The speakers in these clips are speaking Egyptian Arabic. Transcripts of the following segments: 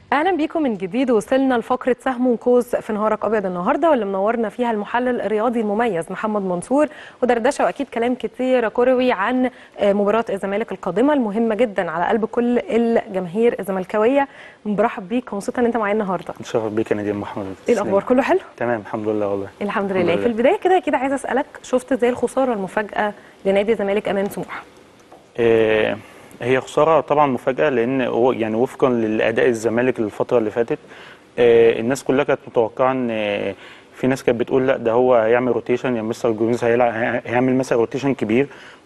اهلا بيكم من جديد وصلنا لفقره سهم وقوس في نهارك ابيض النهارده واللي منورنا فيها المحلل الرياضي المميز محمد منصور ودردشه واكيد كلام كتير كروي عن مباراه الزمالك القادمه المهمه جدا على قلب كل الجماهير الزملكاويه برحب بيك ومبسوطه ان انت معايا النهارده اتشرف بيك يا نادين محمد ايه الاخبار كله حلو تمام الحمد لله والله الحمد لله في البدايه كده كده عايزه اسالك شفت ازاي الخساره المفاجاه لنادي الزمالك امام سموحه إيه هي خساره طبعا مفاجاه لان هو يعني وفقا لاداء الزمالك الفتره اللي فاتت إيه الناس كلها كانت متوقعه ان إيه في ناس كانت بتقول لا ده هو هيعمل روتيشن يعني مستر جوميز هيلعب هيعمل مثلا روتيشن كبير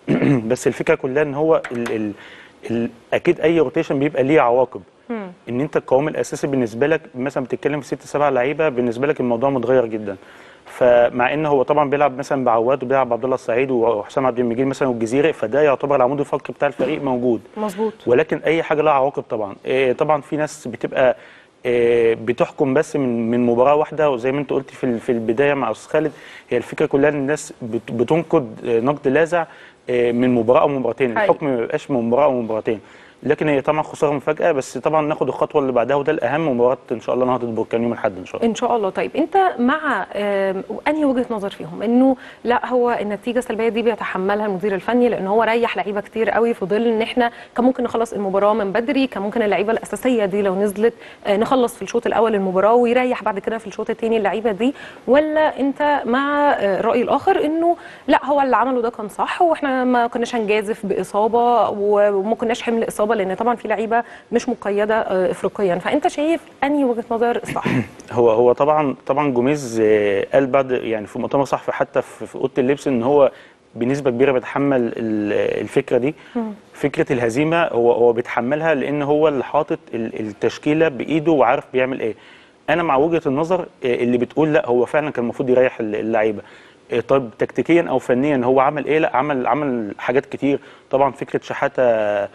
بس الفكره كلها ان هو ال ال ال اكيد اي روتيشن بيبقى ليه عواقب ان انت القوام الاساسي بالنسبه لك مثلا بتتكلم في ست سبع لعيبه بالنسبه لك الموضوع متغير جدا فمع ان هو طبعا بيلعب مثلا بعواد وبيلعب عبد الله السعيد وحسام عبد المجيد مثلا والجزيري فده يعتبر العمود الفقري بتاع الفريق موجود مظبوط ولكن اي حاجه لها عواقب طبعا إيه طبعا في ناس بتبقى إيه بتحكم بس من من مباراه واحده وزي ما انت قلت في في البدايه مع استاذ خالد هي الفكره كلها ان الناس بتنقد نقد لاذع إيه من مباراه او مباراتين الحكم ما بيبقاش من مباراه او مباراتين لكن هي طبعا خساره مفاجاه بس طبعا ناخد الخطوه اللي بعدها وده الاهم مباراه ان شاء الله نهضه بركان يوم الاحد ان شاء الله ان شاء الله طيب انت مع انهي وجهه نظر فيهم انه لا هو النتيجه السلبيه دي بيتحملها المدير الفني لان هو ريح لعيبه كتير قوي في ظل ان احنا كان ممكن نخلص المباراه من بدري كان ممكن اللعيبه الاساسيه دي لو نزلت نخلص في الشوط الاول المباراه ويريح بعد كده في الشوط الثاني اللعيبه دي ولا انت مع الراي الاخر انه لا هو اللي عمله ده كان صح واحنا ما كناش هنجازف باصابه وما كناش حمل اصابه لان طبعا في لعيبه مش مقيده افريقيا فانت شايف انهي وجهه نظر صح هو هو طبعا طبعا جوميز قال بعد يعني في مؤتمر صحفي حتى في اوضه اللبس ان هو بنسبه كبيره بيتحمل الفكره دي فكره الهزيمه هو هو بيتحملها لان هو اللي حاطط التشكيله بايده وعارف بيعمل ايه انا مع وجهه النظر اللي بتقول لا هو فعلا كان المفروض يريح اللعيبه طيب تكتيكيا او فنيا هو عمل ايه لا عمل عمل حاجات كتير طبعا فكره شحاته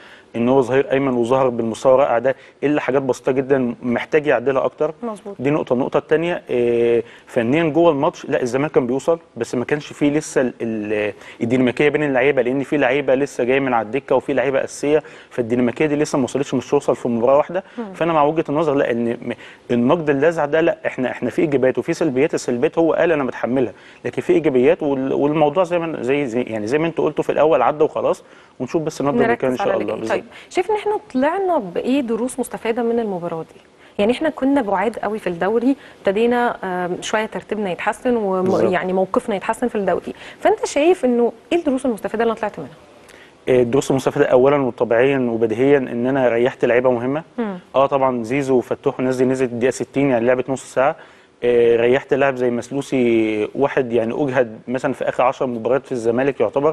ان هو ظهير ايمن وظهر بالمستوى الرائع ده الا حاجات بسيطه جدا محتاج يعدلها اكتر مظبوط دي نقطه النقطه الثانيه إيه فنيا جوه الماتش لا الزمالك كان بيوصل بس ما كانش فيه لسه الديناميكيه بين اللعيبه لان في لعيبه لسه جايه من على الدكه وفي لعيبه اساسيه فالديناميكيه دي لسه ما وصلتش مش توصل في مباراه واحده م. فانا مع وجهه النظر لا ان النقد اللاذع ده لا احنا احنا في ايجابيات وفي سلبيات السلبيات هو قال انا متحملها لكن في ايجابيات والموضوع زي ما زي, زي يعني زي ما انتوا قلتوا في الاول عدى وخلاص ونشوف بس النهارده كان ان شاء الله طيب شايف ان احنا طلعنا بايه دروس مستفاده من المباراه دي يعني احنا كنا بعاد قوي في الدوري ابتدينا شويه ترتيبنا يتحسن ويعني موقفنا يتحسن في الدوري فانت شايف انه ايه الدروس المستفاده اللي انا طلعت منها الدروس المستفاده اولا وطبيعيا وبديهيا ان انا ريحت لعيبه مهمه مم. اه طبعا زيزو وفتوح والناس دي نزلت الدقيقه 60 يعني لعبت نص ساعه ريحت لاعب زي مسلوسي واحد يعني اجهد مثلا في اخر 10 مباريات في الزمالك يعتبر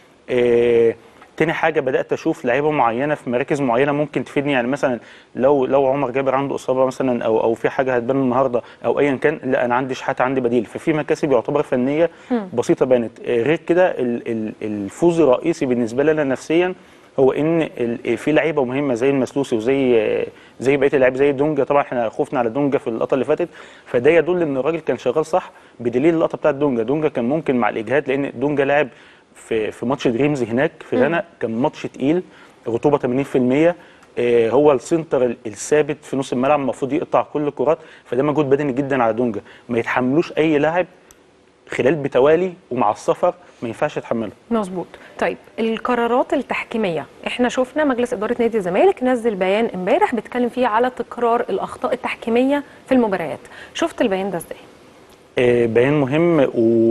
آه تاني حاجه بدات اشوف لعيبه معينه في مراكز معينه ممكن تفيدني يعني مثلا لو لو عمر جابر عنده اصابه مثلا او او في حاجه هتبان النهارده او ايا كان لا انا عندي شحاته عندي بديل ففي مكاسب يعتبر فنيه بسيطه بانت غير كده الفوز الرئيسي بالنسبه لنا نفسيا هو ان في لعيبه مهمه زي المسلوسي وزي زي بقيه اللعيبه زي دونجا طبعا احنا خفنا على دونجا في اللقطه اللي فاتت فده يدل ان الراجل كان شغال صح بدليل اللقطه بتاعت دونجا دونجا كان ممكن مع الاجهاد لان دونجا لاعب في في ماتش دريمز هناك في غانا كان ماتش تقيل رطوبه 80% آه هو السنتر الثابت في نص الملعب المفروض يقطع كل الكرات فده مجهود بدني جدا على دونجا ما يتحملوش اي لاعب خلال بتوالي ومع السفر ما ينفعش يتحمله مظبوط طيب القرارات التحكيميه احنا شفنا مجلس اداره نادي الزمالك نزل بيان امبارح بيتكلم فيه على تكرار الاخطاء التحكيميه في المباريات شفت البيان ده ازاي آه بيان مهم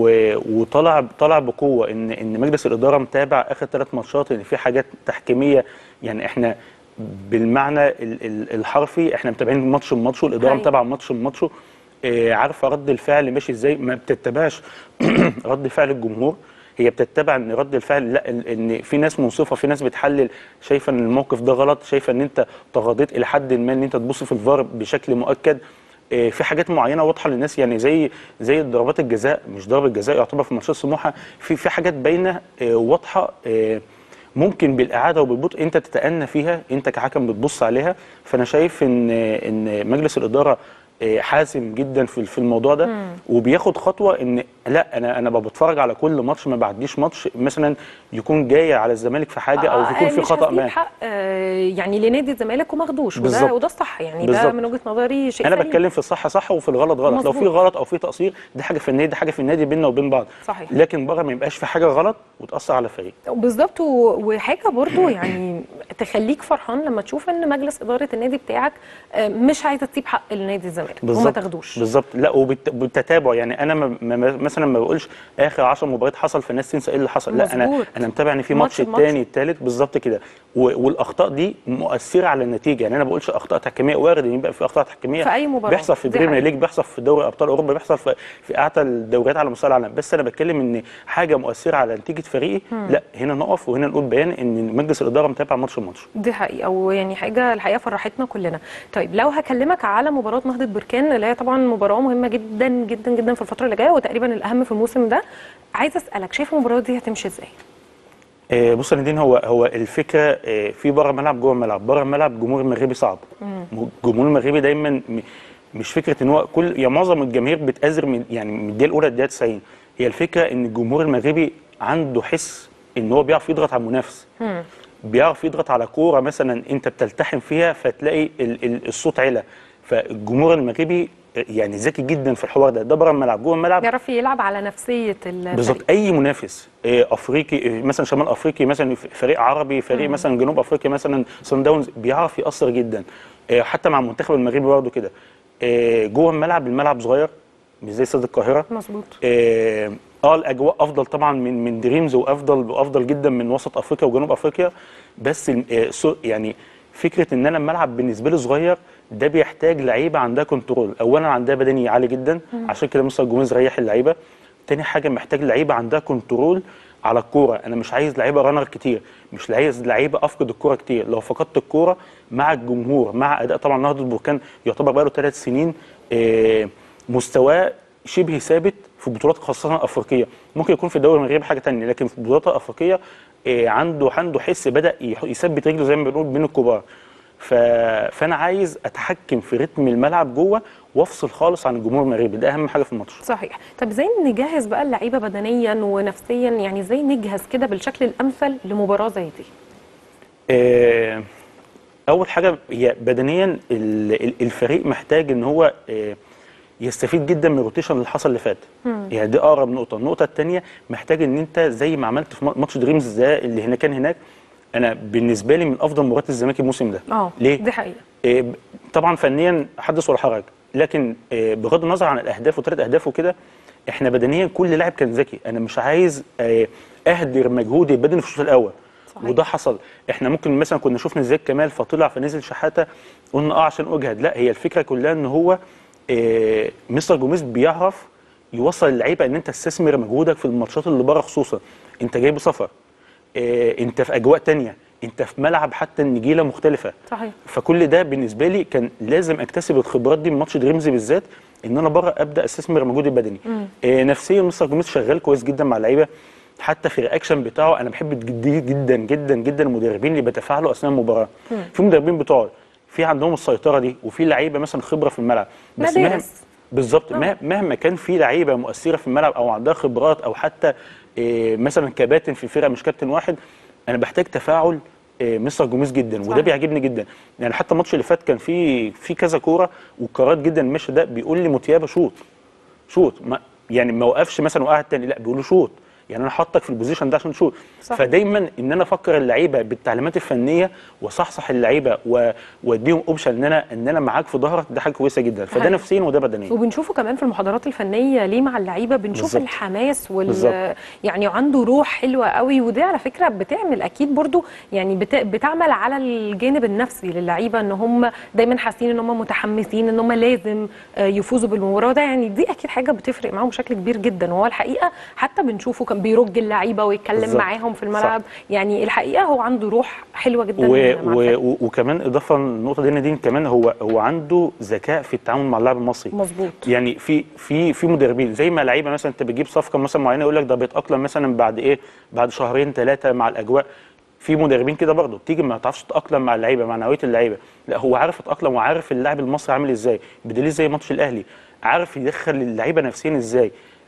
وطلع طلع بقوه ان ان مجلس الاداره متابع اخر ثلاث ماتشات ان في حاجات تحكيميه يعني احنا بالمعنى الحرفي احنا متابعين ماتش بماتش والاداره متابعه ماتش بماتشه آه عارفه رد الفعل ماشي ازاي ما بتتبعش رد فعل الجمهور هي بتتبع ان رد الفعل لا ان في ناس منصفه في ناس بتحلل شايفه ان الموقف ده غلط شايفه ان انت تغاضيت الى حد ما ان انت تبص في الفار بشكل مؤكد في حاجات معينه واضحه للناس يعني زي زي ضربات الجزاء مش ضربه جزاء يعتبر في ماتشات سموحه في في حاجات باينه واضحه ممكن بالاعاده وبالبطء انت تتأنى فيها انت كحكم بتبص عليها فانا شايف ان ان مجلس الاداره حاسم جدا في في الموضوع ده وبياخد خطوه ان لا انا انا بتفرج على كل ماتش ما بعديش ماتش مثلا يكون جاي على الزمالك في حاجه او يكون في مش خطا هسيب ما حق آه، يعني لنادي الزمالك وما خدوش وده بالظبط. وده الصح يعني ده بالظبط. من وجهه نظري شيء انا سليم. بتكلم في الصح صح وفي الغلط غلط لو مظبوط. في غلط او في تقصير دي حاجه فنيه دي حاجه في النادي بيننا وبين بعض صحيح. لكن بره ما يبقاش في حاجه غلط وتاثر على الفريق بالظبط و- وحاجه برضو يعني تخليك فرحان لما تشوف ان مجلس اداره النادي بتاعك آه، مش عايزه تسيب حق النادي الزمالك وما بالظبط تاخدوش بالظبط لا وبالتتابع يعني انا ما ما مثلا ما بقولش اخر 10 مباريات حصل فالناس تنسى ايه اللي حصل لا انا مظبوط. انا متابع ان في ماتش ماتش بماتش. الثاني الثالث بالظبط كده و- والاخطاء دي مؤثره على النتيجه يعني انا ما بقولش اخطاء تحكيميه وارد ان يبقى في اخطاء تحكيميه في أي مباراة. بيحصل في دي بريمير حقيقة. ليج بيحصل في دوري ابطال اوروبا بيحصل في في اعتى الدوريات على مستوى العالم بس انا بتكلم ان حاجه مؤثره على نتيجه فريقي لا هنا نقف وهنا نقول بيان ان مجلس الاداره متابع ماتش بماتش دي حقيقة ويعني حاجة الحقيقة فرحتنا كلنا. طيب لو هكلمك على مباراة نهضة بركان اللي هي طبعا مباراة مهمة جدا جدا جدا في الفترة اللي جاية وتقريبا الأهم في الموسم ده. عايزة أسألك شايف المباراة دي هتمشي ازاي؟ آه، بص يا نادين هو هو الفكره آه، في بره الملعب جوه الملعب بره الملعب الجمهور المغربي صعب الجمهور المغربي دايما م- مش فكره ان هو كل يعني معظم الجماهير بتأزر من يعني من الدقيقه الاولى للدقيقه 90 هي الفكره ان الجمهور المغربي عنده حس ان هو بيعرف يضغط على المنافس بيعرف يضغط على كوره مثلا انت بتلتحم فيها فتلاقي ال- ال- الصوت علا فالجمهور المغربي يعني ذكي جدا في الحوار ده ده بره الملعب جوه الملعب بيعرف يلعب على نفسية الفريق. بالظبط اي منافس آه، افريقي آه، مثلا شمال افريقي مثلا ف- فريق عربي فريق مثلا جنوب افريقيا مثلا سان داونز بيعرف ياثر جدا آه، حتى مع المنتخب المغربي برضه كده آه، جوه الملعب الملعب صغير مش زي استاد القاهره مظبوط. اه آه، الاجواء افضل طبعا من من دريمز وافضل وافضل جدا من وسط افريقيا وجنوب افريقيا بس ال- آه، سو- يعني فكره ان انا الملعب بالنسبه لي صغير ده بيحتاج لعيبه عندها كنترول اولا عندها بدني عالي جدا عشان كده مستر جوميز ريح اللعيبه تاني حاجه محتاج لعيبه عندها كنترول على الكوره انا مش عايز لعيبه رانر كتير مش عايز لعيبه افقد الكوره كتير لو فقدت الكوره مع الجمهور مع اداء طبعا نهضه بركان يعتبر بقاله ثلاث سنين آه، مستواه شبه ثابت في بطولات خاصه افريقيه ممكن يكون في الدوري المغربي حاجه تانية لكن في البطولات الافريقيه آه، عنده عنده حس بدا يح- يثبت رجله زي ما بنقول بين الكبار ف... فانا عايز اتحكم في رتم الملعب جوه وافصل خالص عن الجمهور المغربي ده اهم حاجه في الماتش صحيح طب ازاي نجهز بقى اللعيبة بدنيا ونفسيا يعني ازاي نجهز كده بالشكل الأمثل لمباراة زي دي؟ آه، اول حاجه هي بدنيا ال- ال- الفريق محتاج ان هو آه، يستفيد جدا من الروتيشن اللي حصل اللي فات يعني دي اقرب نقطه النقطه الثانيه محتاج ان انت زي ما عملت في ماتش دريمز ده اللي هنا كان هناك انا بالنسبه لي من افضل مباريات الزمالك الموسم ده اه ليه دي حقيقة. آه، ب- طبعا فنيا حدث ولا حرج لكن آه، بغض النظر عن الاهداف وثلاث اهداف وكده احنا بدنيا كل لاعب كان ذكي انا مش عايز آه، اهدر مجهودي البدني في الشوط الاول صحيح. وده حصل احنا ممكن مثلا كنا شفنا زياد كمال فطلع فنزل شحاته قلنا اه عشان اجهد لا هي الفكره كلها ان هو آه، مستر جوميز بيعرف يوصل اللعيبه ان انت تستثمر مجهودك في الماتشات اللي بره خصوصا انت جايب سفر آه، انت في اجواء تانية انت في ملعب حتى النجيله مختلفه صحيح. فكل ده بالنسبه لي كان لازم اكتسب الخبرات دي من ماتش دريمز بالذات ان انا بره ابدا استثمر مجهودي البدني آه نفسيا مستر جوميز شغال كويس جدا مع اللعيبه حتى في الرياكشن بتاعه انا بحب جدا جدا جدا جدا المدربين اللي بيتفاعلوا اثناء المباراه في مدربين بتوع في عندهم السيطره دي وفي لعيبه مثلا خبره في الملعب بس مهما مدارس. بالظبط مه- مهما كان في لعيبه مؤثره في الملعب او عندها خبرات او حتى إيه، مثلا كباتن في الفرقه مش كابتن واحد انا بحتاج تفاعل إيه، مستر جوميز جدا وده صحيح. بيعجبني جدا يعني حتى الماتش اللي فات كان في في كذا كوره وقرارات جدا الماتش ده بيقول لي متيابه شوط شوط ما يعني ما وقفش مثلا وقعد تاني لا بيقول له شوط يعني انا حاطك في البوزيشن ده عشان تشوط صح. فدايما ان انا افكر اللعيبه بالتعليمات الفنيه واصحصح اللعيبه و- واديهم اوبشن ان انا ان انا معاك في ظهرك ده حاجه كويسه جدا فده حقيقي. نفسيا وده بدنيا وبنشوفه كمان في المحاضرات الفنيه ليه مع اللعيبه بنشوف بالظبط. الحماس وال بالظبط. يعني عنده روح حلوه قوي ودي على فكره بتعمل اكيد برضو يعني بت... بتعمل على الجانب النفسي للعيبه ان هم دايما حاسين ان هم متحمسين ان هم لازم آه، يفوزوا بالمباراه ده يعني دي اكيد حاجه بتفرق معاهم بشكل كبير جدا وهو الحقيقه حتى بنشوفه كان بيرج اللعيبه ويتكلم بالظبط. معاهم في الملعب يعني الحقيقه هو عنده روح حلوه جدا و مع و الفريق. و وكمان اضافه للنقطه دي نادين كمان هو هو عنده ذكاء في التعامل مع اللاعب المصري مظبوط يعني في في في مدربين زي ما لعيبه مثلا انت بتجيب صفقه مثلا معينه يقول لك ده بيتاقلم مثلا بعد ايه بعد شهرين ثلاثه مع الاجواء في مدربين كده برضه بتيجي ما تعرفش تتاقلم مع اللعيبه مع نوعيه اللعيبه لا هو عارف يتاقلم وعارف اللاعب المصري عامل ازاي بدليل زي ماتش الاهلي عارف يدخل اللعيبه نفسيا ازاي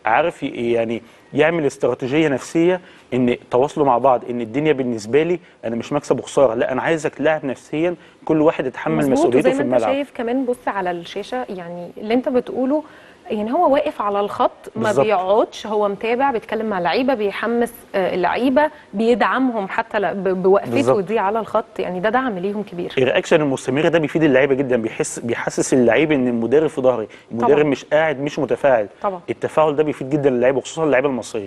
عارف ي- يعني يعمل استراتيجيه نفسيه ان تواصلوا مع بعض ان الدنيا بالنسبه لي انا مش مكسب وخساره لا انا عايزك لاعب نفسيا كل واحد يتحمل مظبوط مسؤوليته وزي في ما انت الملعب شايف كمان بص على الشاشه يعني اللي انت بتقوله يعني هو واقف على الخط ما بالظبط. بيقعدش هو متابع بيتكلم مع اللعيبه بيحمس آه، اللعيبه بيدعمهم حتى ل- ب- بوقفته بالظبط. دي على الخط يعني ده دعم ليهم كبير الرياكشن المستمر ده بيفيد اللعيبه جدا بيحس بيحسس اللعيب ان المدرب في ظهري المدرب طبعا. مش قاعد مش متفاعل طبعا. التفاعل ده بيفيد جدا اللعيبه وخصوصا اللعيبه المصريه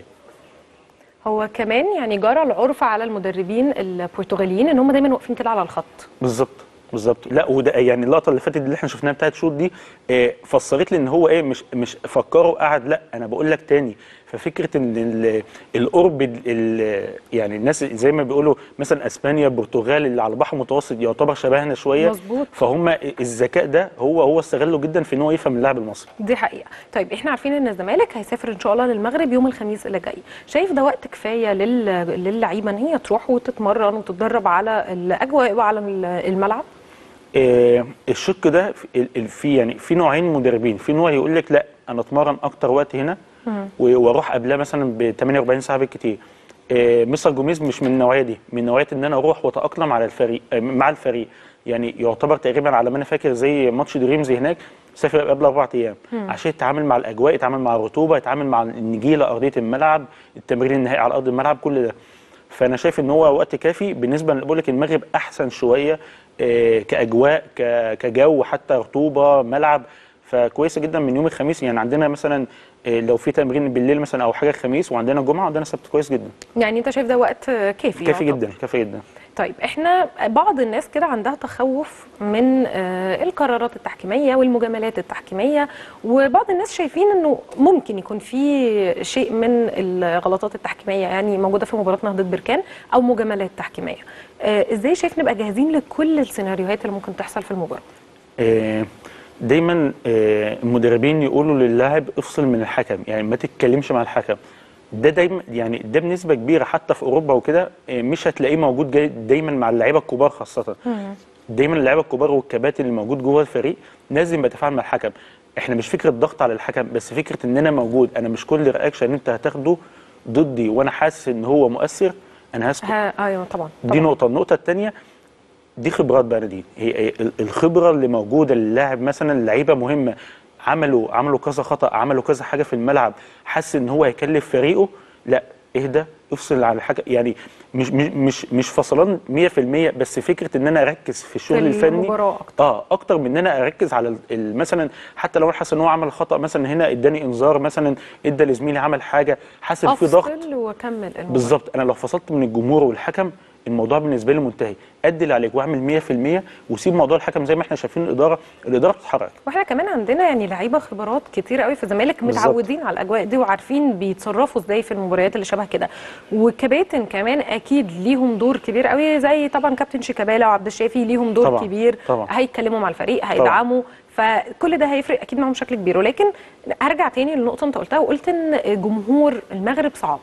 هو كمان يعني جرى العرف على المدربين البرتغاليين ان هم دايما واقفين كده على الخط بالظبط بالظبط لا وده يعني اللقطه اللي فاتت اللي احنا شفناها بتاعت شوط دي آه، فسرت لي ان هو ايه مش مش فكره وقعد لا انا بقول لك تاني ففكره ان ال- القرب ال- ال- يعني الناس زي ما بيقولوا مثلا اسبانيا البرتغال اللي على البحر المتوسط يعتبر شبهنا شويه مظبوط. فهم الذكاء ده هو هو استغله جدا في ان هو يفهم اللاعب المصري دي حقيقة طيب احنا عارفين ان الزمالك هيسافر ان شاء الله للمغرب يوم الخميس اللي جاي شايف ده وقت كفاية لل... للعيبة ان هي تروح وتتمرن وتتدرب على الاجواء وعلى الملعب آه، الشق ده في- ال- ال- في يعني في نوعين مدربين في نوع يقول لك لا انا اتمرن اكتر وقت هنا و- واروح قبلها مثلا ب 48 ساعه بالكتير آه، مستر جوميز مش من النوعيه دي من نوعيه ان انا اروح واتاقلم على الفريق آه، مع الفريق يعني يعتبر تقريبا على ما انا فاكر زي ماتش دريمز هناك سافر قبل اربع ايام عشان يتعامل مع الاجواء يتعامل مع الرطوبه يتعامل مع النجيله ارضيه الملعب التمرين النهائي على ارض الملعب كل ده فانا شايف ان هو وقت كافي بالنسبه بقول لك المغرب احسن شويه آه، كاجواء ك- كجو حتى رطوبه ملعب فكويسه جدا من يوم الخميس يعني عندنا مثلا آه، لو في تمرين بالليل مثلا او حاجه الخميس وعندنا جمعه وعندنا سبت كويس جدا يعني انت شايف ده وقت كافي كافي يعتبر. جدا كافي جدا طيب احنا بعض الناس كده عندها تخوف من آه، القرارات التحكيميه والمجاملات التحكيميه وبعض الناس شايفين انه ممكن يكون في شيء من الغلطات التحكيميه يعني موجوده في مباراه نهضه بركان او مجاملات تحكيميه آه، ازاي شايف نبقى جاهزين لكل السيناريوهات اللي ممكن تحصل في المباراه آه، دايما آه، المدربين يقولوا للاعب افصل من الحكم يعني ما تتكلمش مع الحكم ده دايما يعني ده بنسبه كبيره حتى في اوروبا وكده آه، مش هتلاقيه موجود جاي دايما مع اللعيبه الكبار خاصه دايما اللعيبه الكبار والكباتن اللي موجود جوه الفريق لازم يتفاعل مع الحكم احنا مش فكره ضغط على الحكم بس فكره ان انا موجود انا مش كل رياكشن انت هتاخده ضدي وانا حاسس ان هو مؤثر انا هسكت ها ايوه طبعا دي طبعا نقطة، النقطة الثانية دي خبرات بقى دي هي هي ال- الخبرة اللي موجودة للاعب مثلا لعيبة مهمة عملوا عملوا كذا خطأ عملوا كذا حاجة في الملعب حس ان هو هيكلف فريقه لا اهدى افصل على الحكم يعني مش مش مش مش فصلان 100% بس فكرة ان انا اركز في الشغل في الفني المباراة أكتر. اه اكتر من ان انا اركز على ال- ال- مثلا حتى لو انا حاسس ان هو عمل خطأ مثلا هنا اداني انذار مثلا ادى لزميلي عمل حاجة حاسس في ضغط افصل وكمل المباراه بالظبط انا لو فصلت من الجمهور والحكم الموضوع بالنسبه لي منتهي ادي اللي عليك واعمل 100% وسيب موضوع الحكم زي ما احنا شايفين الاداره الاداره بتتحرك واحنا كمان عندنا يعني لعيبه خبرات كتير قوي في الزمالك بالظبط. متعودين على الاجواء دي وعارفين بيتصرفوا ازاي في المباريات اللي شبه كده وكباتن كمان اكيد ليهم دور كبير قوي زي طبعا كابتن شيكابالا وعبد الشافي ليهم دور طبعاً، كبير طبعاً. هيتكلموا مع الفريق هيدعموا فكل ده هيفرق اكيد معاهم بشكل كبير ولكن هرجع تاني للنقطه انت قلتها وقلت ان جمهور المغرب صعب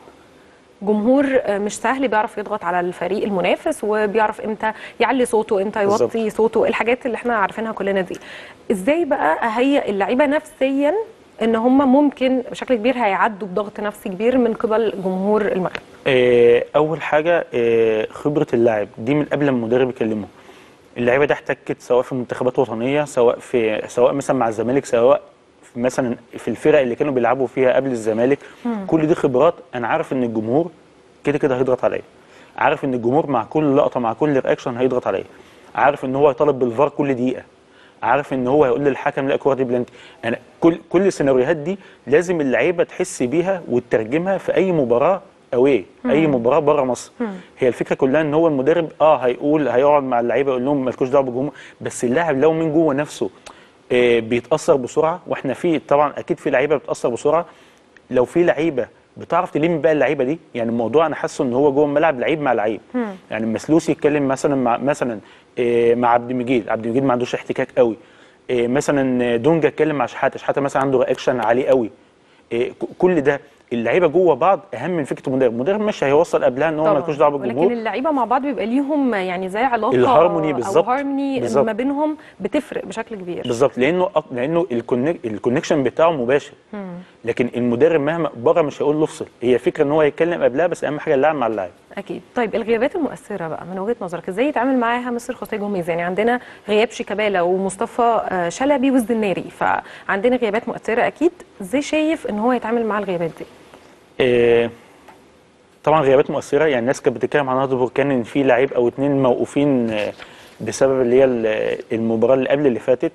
جمهور مش سهل بيعرف يضغط على الفريق المنافس وبيعرف امتى يعلي صوته امتى يوطي بالظبط. صوته الحاجات اللي احنا عارفينها كلنا دي ازاي بقى اهيئ اللعيبه نفسيا ان هم ممكن بشكل كبير هيعدوا بضغط نفسي كبير من قبل جمهور المغرب آه، اول حاجه آه، خبره اللاعب دي من قبل ما المدرب يكلمه اللعيبه دي احتكت سواء في منتخبات وطنيه سواء في سواء مثلا مع الزمالك سواء في مثلا في الفرق اللي كانوا بيلعبوا فيها قبل الزمالك كل دي خبرات انا عارف ان الجمهور كده كده هيضغط عليا عارف ان الجمهور مع كل لقطه مع كل رياكشن هيضغط عليا عارف ان هو هيطالب بالفار كل دقيقه عارف ان هو هيقول للحكم لا الكوره دي بلانتي انا كل كل السيناريوهات دي لازم اللعيبه تحس بيها وتترجمها في اي مباراه اوي اي مباراه بره مصر هي الفكره كلها ان هو المدرب اه هيقول هيقعد مع اللعيبه يقول لهم مالكوش دعوه بالجمهور بس اللاعب لو من جوه نفسه آه بيتاثر بسرعه واحنا في طبعا اكيد في لعيبه بتاثر بسرعه لو في لعيبه بتعرف تلم بقى اللعيبه دي يعني الموضوع انا حاسه ان هو جوه الملعب لعيب مع لعيب يعني مسلوسي يتكلم مثلا مع مثلا آه، مع عبد المجيد عبد المجيد ما عندوش احتكاك قوي آه، مثلا دونجا اتكلم مع شحاته شحاته مثلا عنده رياكشن عالي قوي آه، ك- كل ده اللعيبه جوه بعض اهم من فكره المدرب المدرب مش هيوصل قبلها ان هو طبعاً. مالكوش دعوه ولكن بالجمهور اللعيبه مع بعض بيبقى ليهم يعني زي علاقه الهارموني بالظبط. او هارموني بالظبط. ما بينهم بتفرق بشكل كبير بالظبط لانه أق- لانه الكونك- الكونكشن بتاعه مباشر لكن المدرب مهما بره مش هيقول له افصل هي فكره ان هو يتكلم قبلها بس اهم حاجه اللاعب مع اللاعب اكيد طيب الغيابات المؤثره بقى من وجهه نظرك ازاي يتعامل معاها مستر خوسيه جوميز يعني عندنا غياب شيكابالا ومصطفى آه، شلبي والزناري فعندنا غيابات مؤثره اكيد ازاي شايف ان هو يتعامل مع الغيابات دي آه، طبعا غيابات مؤثره يعني الناس كانت بتتكلم عن نهضه بركان ان في لعيب او اتنين موقوفين آه، بسبب اللي هي ال- المباراه اللي قبل اللي فاتت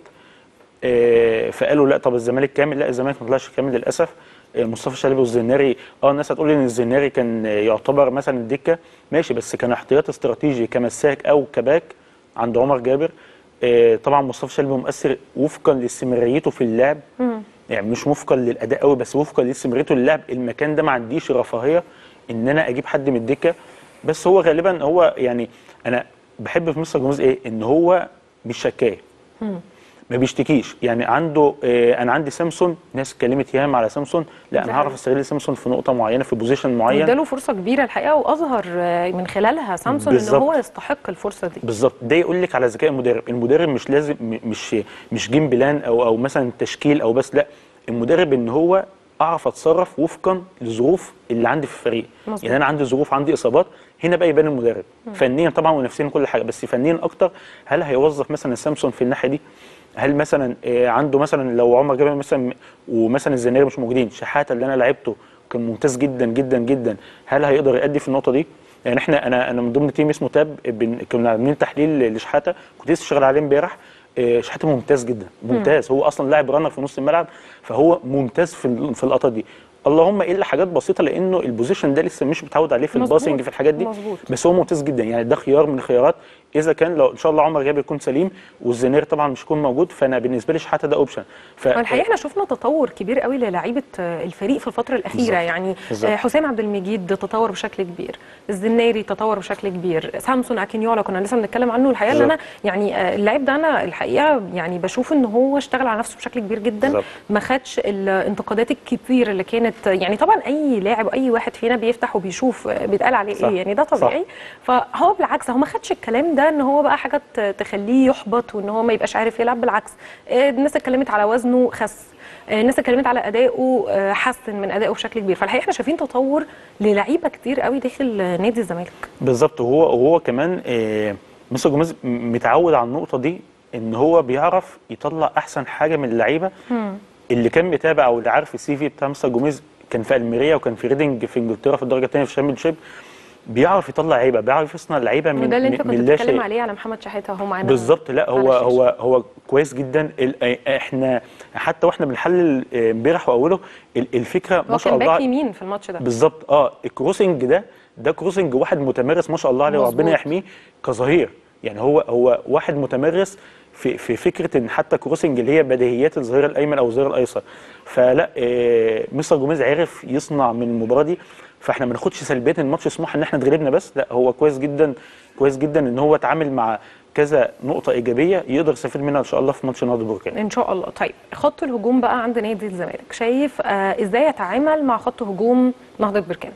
آه، فقالوا لا طب الزمالك كامل لا الزمالك ما طلعش كامل للاسف آه، مصطفى شلبي والزناري اه الناس هتقول ان الزناري كان آه، يعتبر مثلا الدكه ماشي بس كان احتياط استراتيجي كمساك او كباك عند عمر جابر آه، طبعا مصطفى شلبي مؤثر وفقا لاستمراريته في اللعب يعني مش وفقا للاداء قوي بس وفقا لاستمراريته للعب المكان ده ما عنديش رفاهيه ان انا اجيب حد من الدكه بس هو غالبا هو يعني انا بحب في مستر جوميز ايه ان هو مش شكايه ما بيشتكيش يعني عنده آه انا عندي سامسون ناس اتكلمت ياما على سامسون لا ده انا هعرف حقيقي. استغل سامسون في نقطه معينه في بوزيشن معين اداله فرصه كبيره الحقيقه واظهر آه، من خلالها سامسون ان بالظبط. هو يستحق الفرصه دي بالظبط ده يقول لك على ذكاء المدرب المدرب مش لازم م- مش مش جيم بلان او او مثلا تشكيل او بس لا المدرب ان هو اعرف اتصرف وفقا لظروف اللي عندي في الفريق مظبوط. يعني انا عندي ظروف عندي اصابات هنا بقى يبان المدرب فنيا طبعا ونفسيا كل حاجه بس فنيا اكتر هل هيوظف مثلا سامسون في الناحيه دي هل مثلا آه، عنده مثلا لو عمر جابر مثلا ومثلا الزناري مش موجودين شحاته اللي انا لعبته كان ممتاز جدا جدا جدا هل هيقدر يأدي في النقطه دي يعني احنا انا انا من ضمن تيم اسمه تاب بن- كنا عاملين تحليل لشحاته كنت لسه شغال عليه امبارح آه، شحاته ممتاز جدا ممتاز هو اصلا لاعب رانر في نص الملعب فهو ممتاز في ال- في اللقطه دي اللهم الا حاجات بسيطه لانه البوزيشن ده لسه مش متعود عليه في مظبوط. الباسنج في الحاجات دي مظبوط. بس هو ممتاز جدا يعني ده خيار من الخيارات اذا كان لو ان شاء الله عمر جابر يكون سليم والزنير طبعا مش يكون موجود فانا بالنسبه لي شحاته ده اوبشن ف والحقيقه احنا شفنا تطور كبير قوي للعيبه آه، الفريق في الفتره الاخيره بالظبط. يعني بالظبط. آه، حسام عبد المجيد تطور بشكل كبير الزناري تطور بشكل كبير سامسون اكينيولا كنا لسه بنتكلم عنه الحقيقه اللي انا بالظبط. يعني آه، اللاعب ده انا الحقيقه يعني بشوف ان هو اشتغل على نفسه بشكل كبير جدا بالظبط. ما خدش الانتقادات الكتير اللي كانت يعني طبعا اي لاعب اي واحد فينا بيفتح وبيشوف آه، بيتقال عليه صح. ايه يعني ده طبيعي فهو بالعكس هو ما خدش الكلام ده ان هو بقى حاجه ت- تخليه يحبط وان هو ما يبقاش عارف يلعب بالعكس آه، الناس اتكلمت على وزنه خس آه، الناس اتكلمت على ادائه آه، حسن من ادائه بشكل كبير فالحقيقه احنا شايفين تطور للعيبه كتير قوي داخل آه، نادي الزمالك بالظبط وهو وهو كمان آه، مستر جوميز م- متعود على النقطه دي ان هو بيعرف يطلع احسن حاجه من اللعيبه اللي كان متابع او اللي عارف السي في بتاع مستر جوميز كان في الميريا وكان في ريدنج في انجلترا في الدرجه الثانيه في الشامبيون شيب بيعرف يطلع لعيبه بيعرف يصنع لعيبه من وده اللي انت من- كنت من لا بتتكلم شيء. عليه على محمد شحاته اهو معانا بالظبط لا هو على الشاشة. هو هو كويس جدا ال- احنا حتى واحنا بنحلل آه، امبارح واوله ال- الفكره هو ما شاء كان الله باك يمين في الماتش ده بالظبط اه الكروسنج ده ده كروسنج واحد متمرس ما شاء الله عليه مظبوط. وربنا يحميه كظهير يعني هو هو واحد متمرس في في فكره ان حتى كروسنج اللي هي بديهيات الظهير الايمن او الظهير الايسر فلا آه مستر جوميز عرف يصنع من المباراه دي فاحنا ما ناخدش سلبيات الماتش سموحه ان احنا اتغلبنا بس لا هو كويس جدا كويس جدا ان هو اتعامل مع كذا نقطه ايجابيه يقدر يستفيد منها ان شاء الله في ماتش نهضه بركان ان شاء الله طيب خط الهجوم بقى عند نادي الزمالك شايف آه ازاي يتعامل مع خط هجوم نهضه بركان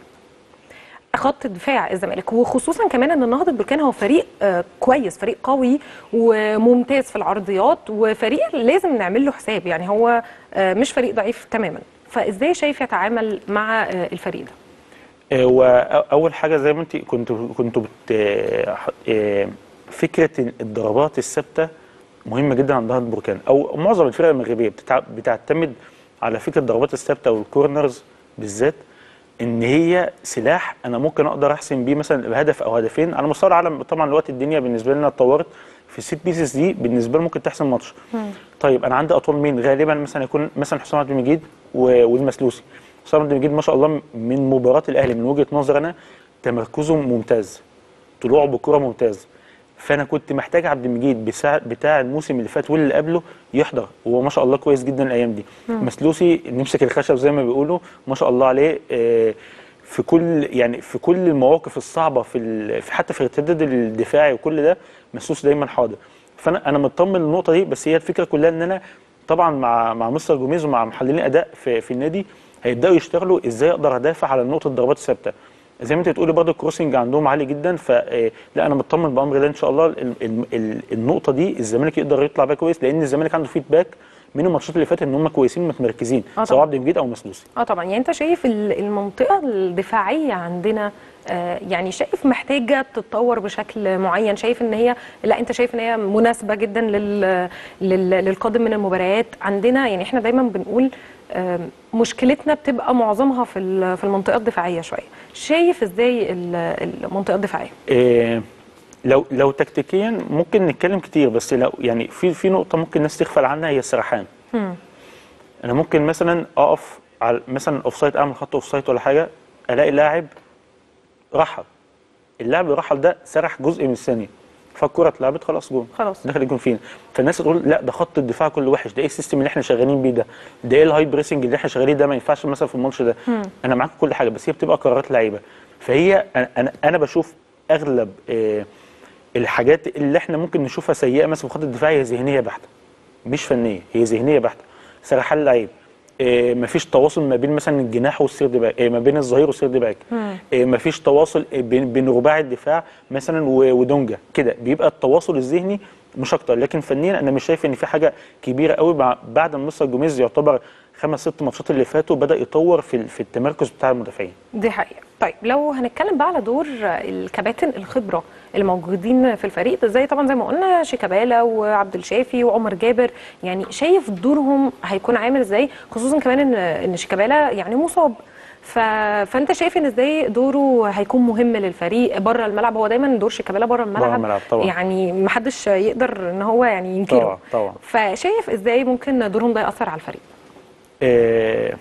خط دفاع الزمالك وخصوصا كمان ان نهضه بركان هو فريق آه كويس فريق قوي وممتاز في العرضيات وفريق لازم نعمل له حساب يعني هو آه مش فريق ضعيف تماما فازاي شايف يتعامل مع آه الفريق ده آه، واول حاجه زي ما انت كنت كنتوا بت آه، آه، فكره الضربات الثابته مهمه جدا عند نهضه بركان او معظم الفرق المغربيه بتتع- بتعتمد على فكره الضربات الثابته والكورنرز بالذات ان هي سلاح انا ممكن اقدر احسم بيه مثلا هدف او هدفين على مستوى العالم طبعا الوقت الدنيا بالنسبه لنا اتطورت في السيت بيسز دي بالنسبه له ممكن تحسم ماتش طيب انا عندي اطول مين غالبا مثلا يكون مثلا حسام عبد المجيد و- والمسلوسي حسام عبد المجيد ما شاء الله من مباراه الاهلي من وجهه نظر انا تمركزه ممتاز طلوعه بالكره ممتاز فانا كنت محتاج عبد المجيد بتاع بتاع الموسم اللي فات واللي قبله يحضر وهو ما شاء الله كويس جدا الايام دي مسلوسي نمسك الخشب زي ما بيقولوا ما شاء الله عليه آه، في كل يعني في كل المواقف الصعبه في ال- في حتى في الارتداد الدفاعي وكل ده مسلوس دايما حاضر فانا انا مطمن للنقطه دي بس هي الفكره كلها ان انا طبعا مع مع مستر جوميز ومع محللين اداء في في النادي هيبداوا يشتغلوا ازاي اقدر ادافع على نقطه الضربات الثابته زي ما انت بتقولي برضه الكروسنج عندهم عالي جدا فلا انا مطمن بامر الله ان شاء الله ال- ال- ال- النقطه دي الزمالك يقدر يطلع بيها كويس لان الزمالك عنده فيدباك من الماتشات اللي فاتت ان هم كويسين متمركزين آه سواء طبعاً. عبد المجيد او مسلوسي اه طبعا يعني انت شايف ال- المنطقه الدفاعيه عندنا آه، يعني شايف محتاجه تتطور بشكل معين شايف ان هي لا انت شايف ان هي مناسبه جدا لل لل للقادم من المباريات عندنا يعني احنا دايما بنقول آم، مشكلتنا بتبقى معظمها في ال- في المنطقه الدفاعيه شويه شايف ازاي ال- المنطقه الدفاعيه إيه لو لو تكتيكيا ممكن نتكلم كتير بس لو يعني في في نقطه ممكن الناس تغفل عنها هي السرحان مم. انا ممكن مثلا اقف على مثلا اوف سايد اعمل خط اوف سايد ولا حاجه الاقي لاعب رحل اللاعب اللي رحل ده سرح جزء من الثانيه فالكره اتلعبت خلاص جون خلاص. دخل الجون فينا فالناس تقول لا ده خط الدفاع كله وحش ده ايه السيستم اللي احنا شغالين بيه ده ده ايه الهاي بريسنج اللي احنا شغالين ده ما ينفعش مثلا في الماتش ده انا معاك في كل حاجه بس هي بتبقى قرارات لعيبه فهي انا انا, أنا بشوف اغلب آه الحاجات اللي احنا ممكن نشوفها سيئه مثلا في الخط الدفاعي هي ذهنيه بحته مش فنيه هي ذهنيه بحته سرحان اللعيب إيه مفيش تواصل ما بين مثلا الجناح والسيرد باك إيه ما بين الظهير والسيرد باك إيه مفيش تواصل إيه بين, بين رباعي الدفاع مثلا و- ودونجا كده بيبقى التواصل الذهني مش اكتر لكن فنيا انا مش شايف ان في حاجه كبيره قوي مع- بعد ما مستر جوميز يعتبر خمس ست ماتشات اللي فاتوا بدا يطور في ال- في التمركز بتاع المدافعين دي حقيقة طيب لو هنتكلم بقى على دور الكباتن الخبرة الموجودين في الفريق زي طبعا زي ما قلنا شيكابالا وعبد الشافي وعمر جابر يعني شايف دورهم هيكون عامل ازاي خصوصا كمان ان ان شيكابالا يعني مصاب ف... فانت شايف ان ازاي دوره هيكون مهم للفريق بره الملعب هو دايما دور شيكابالا بره الملعب, الملعب طبعا. يعني محدش يقدر ان هو يعني ينكره طبعا طبعا فشايف ازاي ممكن دورهم ده ياثر على الفريق آه،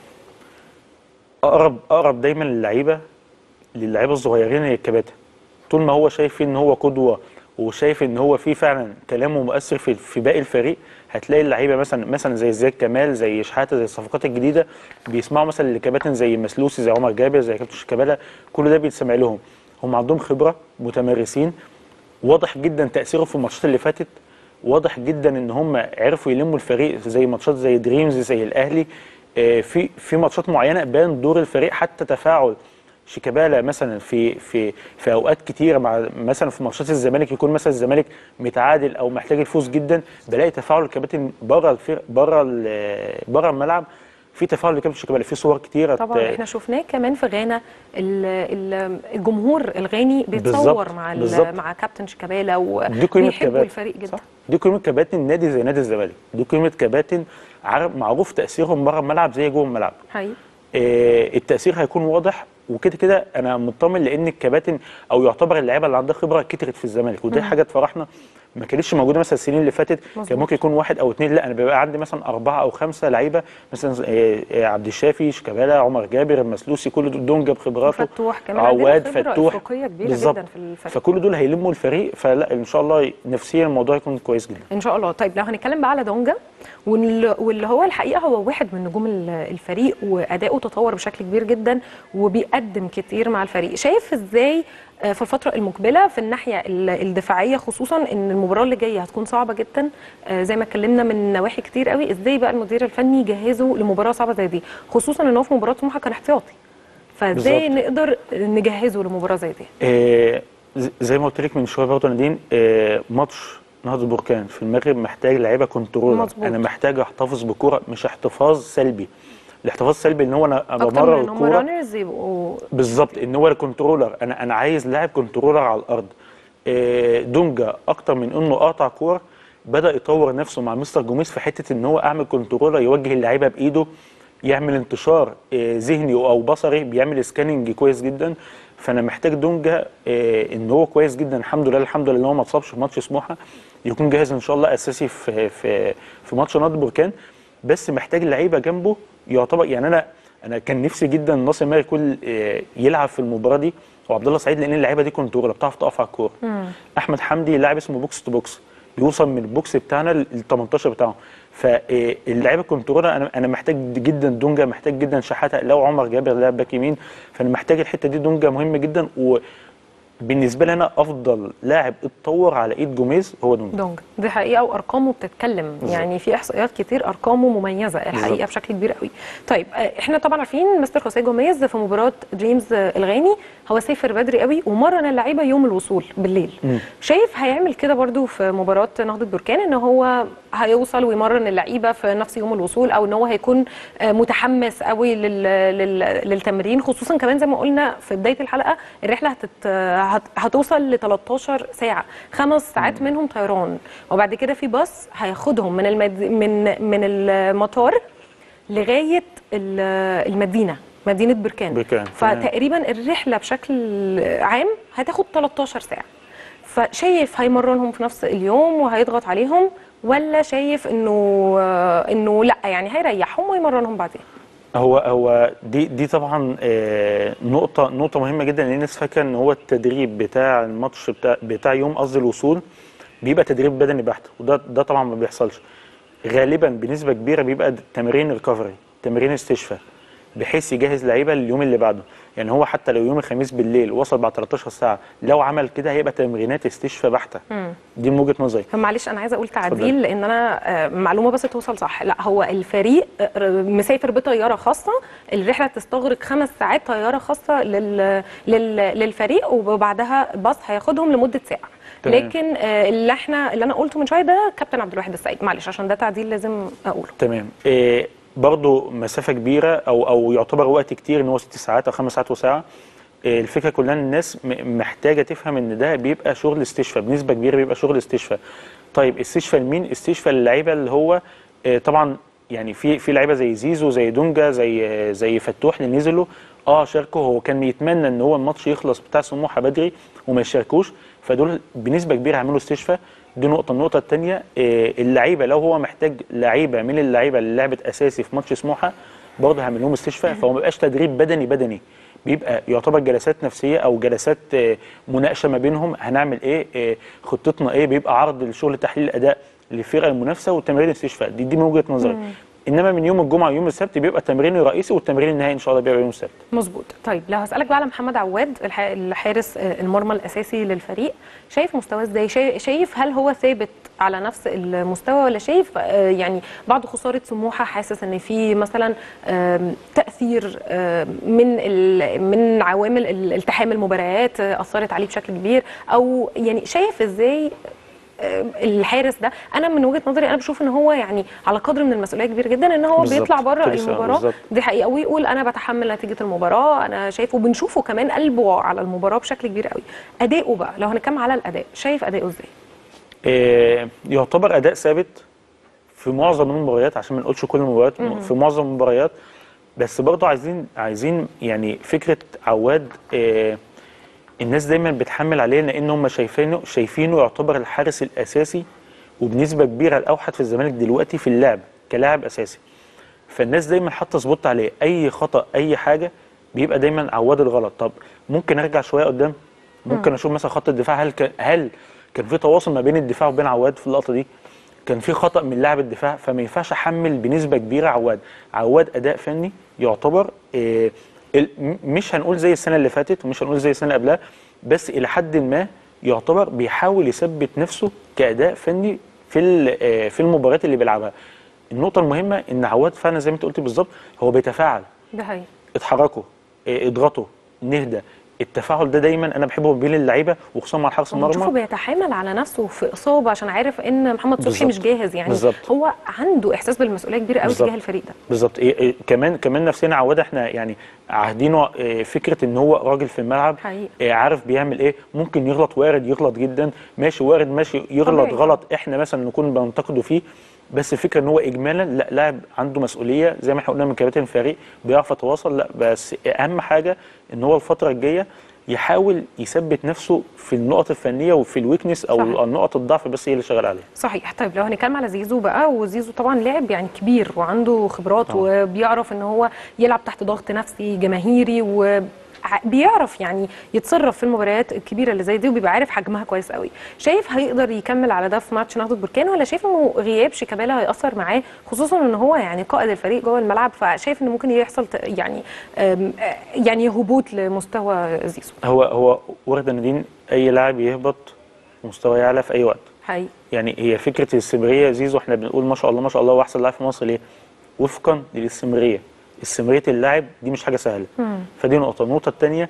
اقرب اقرب دايما للعيبه للعيبه الصغيرين هي الكباتن طول ما هو شايف ان هو قدوه وشايف ان هو في فعلا كلامه مؤثر في في باقي الفريق هتلاقي اللعيبه مثلا مثلا زي زياد كمال زي شحاته زي الصفقات الجديده بيسمعوا مثلا لكباتن زي مسلوسي زي عمر جابر زي كابتن شيكابالا كل ده بيتسمع لهم هم عندهم خبره متمرسين واضح جدا تاثيره في الماتشات اللي فاتت واضح جدا ان هم عرفوا يلموا الفريق زي ماتشات زي دريمز زي الاهلي آه، في في ماتشات معينه بان دور الفريق حتى تفاعل شيكابالا مثلا في في في اوقات كتيره مع مثلا في ماتشات الزمالك يكون مثلا الزمالك متعادل او محتاج الفوز جدا بلاقي تفاعل الكباتن بره الفرق بره ال- بره الملعب في تفاعل لكابتن شيكابالا في صور كتيره طبعا احنا شفناه كمان في غانا ال- ال- الجمهور الغاني بيتصور بالظبط، مع ال- بالظبط. مع كابتن شيكابالا دي قيمه وبيحبوا كباتن الفريق جدا صح؟ دي قيمه كباتن نادي زي نادي الزمالك دي قيمه كباتن عارف معروف تاثيرهم بره الملعب زي جوه الملعب حقيقي آه، التاثير هيكون واضح وكده كده انا مطمن لان الكباتن او يعتبر اللعيبه اللي عندها خبره كترت في الزمالك ودي حاجه تفرحنا ما كانتش موجوده مثلا السنين اللي فاتت مظبوط. كان ممكن يكون واحد او اثنين لا انا بيبقى عندي مثلا اربعه او خمسه لعيبه مثلا آه، آه، عبد الشافي شيكابالا عمر جابر المسلوسي كل دول دونجا بخبراته وفتوح كمان عندنا عواد خبرة فتوح أفريقية كبيرة بالظبط. جدا في الفريق. فكل دول هيلموا الفريق فلا ان شاء الله نفسيا الموضوع يكون كويس جدا ان شاء الله طيب لو هنتكلم بقى على دونجا وال- واللي هو الحقيقه هو واحد من نجوم ال- الفريق واداؤه تطور بشكل كبير جدا وبيقدم كتير مع الفريق شايف ازاي آه، في الفتره المقبله في الناحيه ال- الدفاعيه خصوصا ان المباراه اللي جايه هتكون صعبه جدا آه، زي ما اتكلمنا من نواحي كتير قوي ازاي بقى المدير الفني يجهزه لمباراه صعبه زي دي خصوصا ان هو في مباراه سموحه كان احتياطي فازاي بالظبط. نقدر نجهزه لمباراه زي دي آه، ز- زي ما قلت لك من شويه برضه نادين آه، ماتش نهضه البركان في المغرب محتاج لعيبه كنترول مظبوط. انا محتاج احتفظ بكوره مش احتفاظ سلبي الاحتفاظ السلبي ان هو انا اكتر بمرر من ان هم الكوره رانرز يبقوا بالظبط ان هو الكنترولر انا انا عايز لاعب كنترولر على الارض آه، دونجا اكتر من انه قاطع كوره بدا يطور نفسه مع مستر جوميز في حته ان هو اعمل كنترولر يوجه اللعيبه بايده يعمل انتشار آه، ذهني او بصري بيعمل سكاننج كويس جدا فانا محتاج دونجا آه، ان هو كويس جدا الحمد لله الحمد لله ان هو ما اتصابش في ماتش سموحه يكون جاهز ان شاء الله اساسي في في في ماتش نادي بركان بس محتاج لعيبه جنبه يعتبر يعني انا انا كان نفسي جدا ناصر ماهر يكون آه، يلعب في المباراه دي وعبد الله سعيد لان اللعيبه دي كنترول بتعرف تقف على الكوره احمد حمدي لاعب اسمه بوكس تو بوكس بيوصل من البوكس بتاعنا لل 18 بتاعه فاللعيبه الكنترول انا انا محتاج جدا دونجا محتاج جدا شحاته لو عمر جابر لاعب باك يمين فانا محتاج الحته دي دونجا مهم جدا و بالنسبه لي انا افضل لاعب اتطور على ايد جوميز هو دونجا دونج دي حقيقه وارقامه بتتكلم يعني في احصائيات كتير ارقامه مميزه الحقيقه بالظبط. بشكل كبير قوي طيب آه، احنا طبعا عارفين مستر خوسيه جوميز في مباراه جيمس آه، الغاني هو سافر بدري قوي ومرن اللعيبه يوم الوصول بالليل مم. شايف هيعمل كده برضو في مباراه نهضه بركان ان هو هيوصل ويمرن اللعيبه في نفس يوم الوصول او ان هو هيكون آه، متحمس قوي لل... لل... للتمرين خصوصا كمان زي ما قلنا في بدايه الحلقه الرحله هتت... هت... هتوصل ل 13 ساعه خمس ساعات منهم طيران وبعد كده في باص هياخدهم من المد... من من المطار لغايه ال- المدينه مدينه بركان بركان، تمام. فتقريبا الرحله بشكل عام هتاخد 13 ساعه فشايف هيمرنهم في نفس اليوم وهيضغط عليهم ولا شايف انه انه لا يعني هيريحهم ويمرنهم بعدين هو هو دي دي طبعا آه، نقطة نقطة مهمة جدا لان الناس فاكرة ان هو التدريب بتاع الماتش بتاع بتاع يوم قصدي الوصول بيبقى تدريب بدني بحت وده ده طبعا ما بيحصلش غالبا بنسبة كبيرة بيبقى تمرين ريكفري تمرين استشفاء بحيث يجهز لعيبه لليوم اللي بعده يعني هو حتى لو يوم الخميس بالليل وصل بعد 13 ساعه لو عمل كده هيبقى تمرينات استشفاء بحته دي من وجهه نظري معلش انا عايزه اقول تعديل اتفضل. لان انا آه، معلومه بس توصل صح لا هو الفريق آه، مسافر بطياره خاصه الرحله تستغرق خمس ساعات طياره خاصه لل... لل... للفريق وبعدها باص هياخدهم لمده ساعه تمام. لكن آه، اللي احنا اللي انا قلته من شويه ده كابتن عبد الواحد السعيد معلش عشان ده تعديل لازم اقوله تمام إيه برضه مسافه كبيره او او يعتبر وقت كتير ان هو ست ساعات او خمس ساعات وساعه إيه الفكره كلها ان الناس م- محتاجه تفهم ان ده بيبقى شغل استشفاء بنسبه كبيره بيبقى شغل استشفاء طيب استشفاء لمين استشفاء للعيبه اللي هو إيه طبعا يعني في في لعيبه زي زيزو زي دونجا زي زي فتوح اللي نزلوا اه شاركوا هو كان بيتمنى ان هو الماتش يخلص بتاع سموحه بدري وما يشاركوش فدول بنسبه كبيره هيعملوا استشفاء دي نقطه النقطه الثانيه اللعيبه لو هو محتاج لعيبه من اللعيبه اللي لعبت اساسي في ماتش سموحه برضه هيعمل لهم استشفاء فهو ما بيبقاش تدريب بدني بدني بيبقى يعتبر جلسات نفسيه او جلسات آه، مناقشه ما بينهم هنعمل ايه آه، خطتنا ايه بيبقى عرض لشغل تحليل الاداء للفرقه المنافسه والتمارين الاستشفاء دي دي من وجهه نظري انما من يوم الجمعه ويوم السبت بيبقى التمرين الرئيسي والتمرين النهائي ان شاء الله بيبقى يوم السبت مظبوط طيب لو هسألك بقى على محمد عواد الح- الحارس آه، المرمى الأساسي للفريق شايف مستواه ازاي شايف- شايف هل هو ثابت على نفس المستوى ولا شايف آه، يعني بعد خسارة سموحة حاسس ان في مثلا آم، تأثير آم، من ال- من عوامل ال- التحام المباريات آه، أثرت عليه بشكل كبير او يعني شايف ازاي آه، الحارس ده انا من وجهه نظري انا بشوف ان هو يعني على قدر من المسؤوليه كبير جدا ان هو بالظبط. بيطلع بره كنت لسه- المباراه بالظبط. دي حقيقه ويقول انا بتحمل نتيجه المباراه انا شايفه بنشوفه كمان قلبه على المباراه بشكل كبير قوي اداؤه بقى لو هنتكلم على الاداء شايف اداؤه ازاي آه، يعتبر اداء ثابت في معظم المباريات عشان ما نقولش كل المباريات في معظم المباريات بس برضه عايزين عايزين يعني فكره عواد آه، الناس دايما بتحمل عليه لان هم شايفينه شايفينه يعتبر الحارس الاساسي وبنسبه كبيره الاوحد في الزمالك دلوقتي في اللعب كلاعب اساسي فالناس دايما حاطه سبوت عليه اي خطا اي حاجه بيبقى دايما عواد الغلط طب ممكن ارجع شويه قدام ممكن اشوف مثلا خط الدفاع هل كان هل كان في تواصل ما بين الدفاع وبين عواد في اللقطه دي كان في خطا من لاعب الدفاع فما ينفعش احمل بنسبه كبيره عواد عواد اداء فني يعتبر آه ال- م- مش هنقول زي السنه اللي فاتت ومش هنقول زي السنه اللي قبلها بس الى حد ما يعتبر بيحاول يثبت نفسه كاداء فني في ال- آه، في المباريات اللي بيلعبها النقطه المهمه ان عواد فعلا زي ما انت قلت بالظبط هو بيتفاعل ده حقيقي اتحركوا إيه، اضغطوا نهدى التفاعل ده دايما انا بحبه بين اللعيبه وخصوصا مع حارس بنشوفه المرمى بيتحامل على نفسه في اصابه عشان عارف ان محمد صبحي بالظبط. مش جاهز يعني بالظبط. هو عنده احساس بالمسؤوليه كبير قوي بالظبط. تجاه الفريق ده بالظبط إيه إيه كمان كمان نفسنا عواد احنا يعني عاهدينه إيه فكره ان هو راجل في الملعب حقيقي. إيه عارف بيعمل ايه ممكن يغلط وارد يغلط جدا ماشي وارد ماشي يغلط طبيعي. غلط احنا مثلا نكون بننتقده فيه بس الفكره ان هو اجمالا لا لاعب عنده مسؤوليه زي ما احنا قلنا من كباتن الفريق بيعرف يتواصل لا بس اهم حاجه ان هو الفتره الجايه يحاول يثبت نفسه في النقط الفنيه وفي الويكنس او صحيح. النقط الضعف بس هي اللي شغال عليها صحيح طيب لو هنتكلم على زيزو بقى وزيزو طبعا لاعب يعني كبير وعنده خبرات طبعا. وبيعرف ان هو يلعب تحت ضغط نفسي جماهيري و ع- بيعرف يعني يتصرف في المباريات الكبيره اللي زي دي وبيبقى عارف حجمها كويس قوي شايف هيقدر يكمل على ده في ماتش نهضه بركان ولا شايف انه غياب شيكابالا هيأثر معاه خصوصا ان هو يعني قائد الفريق جوه الملعب فشايف ان ممكن يحصل ت- يعني أم، آه، يعني هبوط لمستوى زيزو هو هو ورد نادين اي لاعب يهبط مستواه يعلى في اي وقت حقيقي يعني هي فكره الاستمراريه زيزو احنا بنقول ما شاء الله ما شاء الله هو احسن لاعب في مصر ليه؟ وفقا للاستمراريه استمراريه اللاعب دي مش حاجه سهله فدي نقطه النقطه الثانيه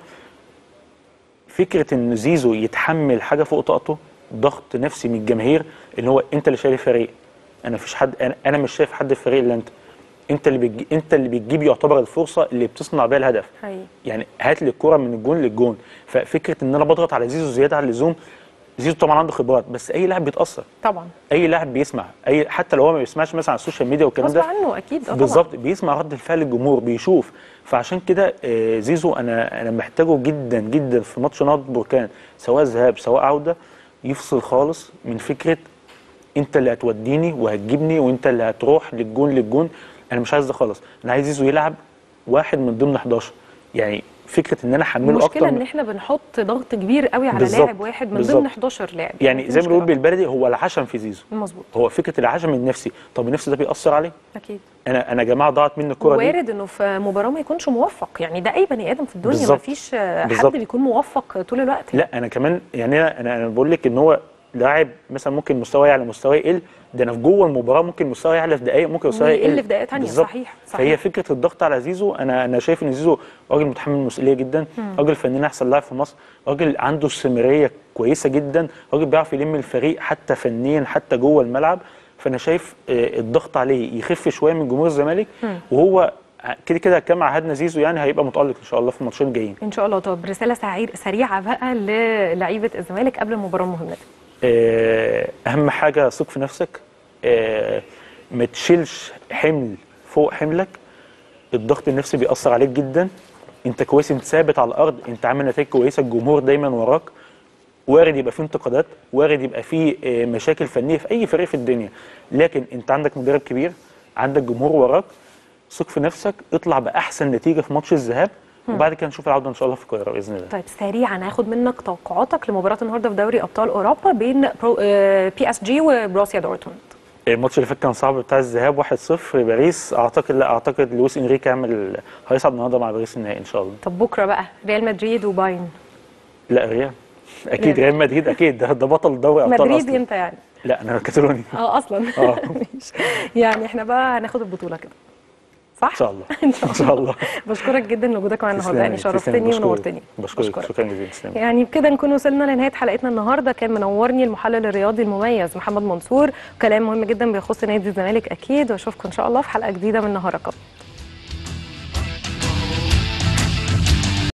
فكره ان زيزو يتحمل حاجه فوق طاقته ضغط نفسي من الجماهير ان هو انت اللي شايل الفريق انا مفيش حد انا, أنا مش شايف حد في الفريق الا انت انت اللي بتجي انت اللي بتجيب يعتبر الفرصه اللي بتصنع بيها الهدف حقيقي يعني هات لي الكره من الجون للجون ففكره ان انا بضغط على زيزو زياده عن اللزوم زيزو طبعا عنده خبرات بس اي لاعب بيتاثر طبعا اي لاعب بيسمع اي حتى لو هو ما بيسمعش مثلا على السوشيال ميديا والكلام غصب ده عنه اكيد آه طبعاً. بالظبط بيسمع رد الفعل الجمهور بيشوف فعشان كده آه، زيزو انا انا محتاجه جدا جدا في ماتش نهضه بركان سواء ذهاب سواء عوده يفصل خالص من فكره انت اللي هتوديني وهتجيبني وانت اللي هتروح للجون للجون انا مش عايز ده خالص انا عايز زيزو يلعب واحد من ضمن 11 يعني فكره ان انا احمله المشكله اكتر ان من احنا بنحط ضغط كبير قوي على بالظبط، لاعب واحد من بالظبط. ضمن 11 لاعب يعني دي زي ما بنقول مشكلة. بالبلدي هو العشم في زيزو مظبوط هو فكره العشم النفسي طب النفس ده بيأثر عليه اكيد انا انا يا جماعه ضاعت مني الكره دي وارد انه في مباراه ما يكونش موفق يعني ده اي بني ادم في الدنيا ما بالظبط. فيش حد بالظبط. بيكون موفق طول الوقت لا انا كمان يعني انا انا, أنا بقول لك ان هو لاعب مثلا ممكن مستواه يعلى مستواه يقل ده انا في جوه المباراه ممكن مستواه يعلى في دقائق ممكن مستواه ويقل يقل في دقائق تانية، بالظبط. صحيح، صحيح. فهي فكره الضغط على زيزو انا انا شايف ان زيزو راجل متحمل المسؤوليه جدا راجل فنان احسن لاعب في مصر راجل عنده استمراريه كويسه جدا راجل بيعرف يلم الفريق حتى فنيا حتى جوه الملعب فانا شايف آه، الضغط عليه يخف شويه من جمهور الزمالك وهو كده كده كما عهدنا زيزو يعني هيبقى متالق ان شاء الله في الماتشين الجايين ان شاء الله طب رساله سعير سريعه بقى للعيبه الزمالك قبل المباراه المهمه دي آه، اهم حاجه ثق في نفسك آه، ما تشيلش حمل فوق حملك الضغط النفسي بيأثر عليك جدا انت كويس انت ثابت على الارض انت عامل نتائج كويسه الجمهور دايما وراك وارد يبقى فيه انتقادات وارد يبقى فيه آه، مشاكل فنيه في اي فريق في الدنيا لكن انت عندك مدرب كبير عندك جمهور وراك ثق في نفسك اطلع باحسن نتيجه في ماتش الذهاب وبعد كده نشوف العوده ان شاء الله في القاهره باذن الله طيب سريعا هاخد منك توقعاتك لمباراه النهارده في دوري ابطال اوروبا بين برو آه، بي اس جي وبروسيا دورتموند الماتش اللي فات كان صعب بتاع الذهاب 1-0 باريس اعتقد لا اعتقد لويس انريكي هيعمل هيصعد النهارده مع باريس النهائي ان شاء الله طب بكره بقى ريال مدريد وبايرن لا ريال اكيد ريال. ريال مدريد اكيد ده, ده بطل دوري ابطال مدريد اصلا انت يعني لا انا كاتالوني اه اصلا اه ماشي. يعني احنا بقى هناخد البطوله كده صح ان شاء الله ان شاء ان شاء الله بشكرك جدا لوجودك معانا النهارده يعني تسلمي، شرفتني تسلمي. بشكرك. ونورتني بشكرك شكرا جزيلا تسلمي. يعني بكده نكون وصلنا لنهايه حلقتنا النهارده كان منورني المحلل الرياضي المميز محمد منصور كلام مهم جدا بيخص نادي الزمالك اكيد واشوفكم ان شاء الله في حلقه جديده من نهارك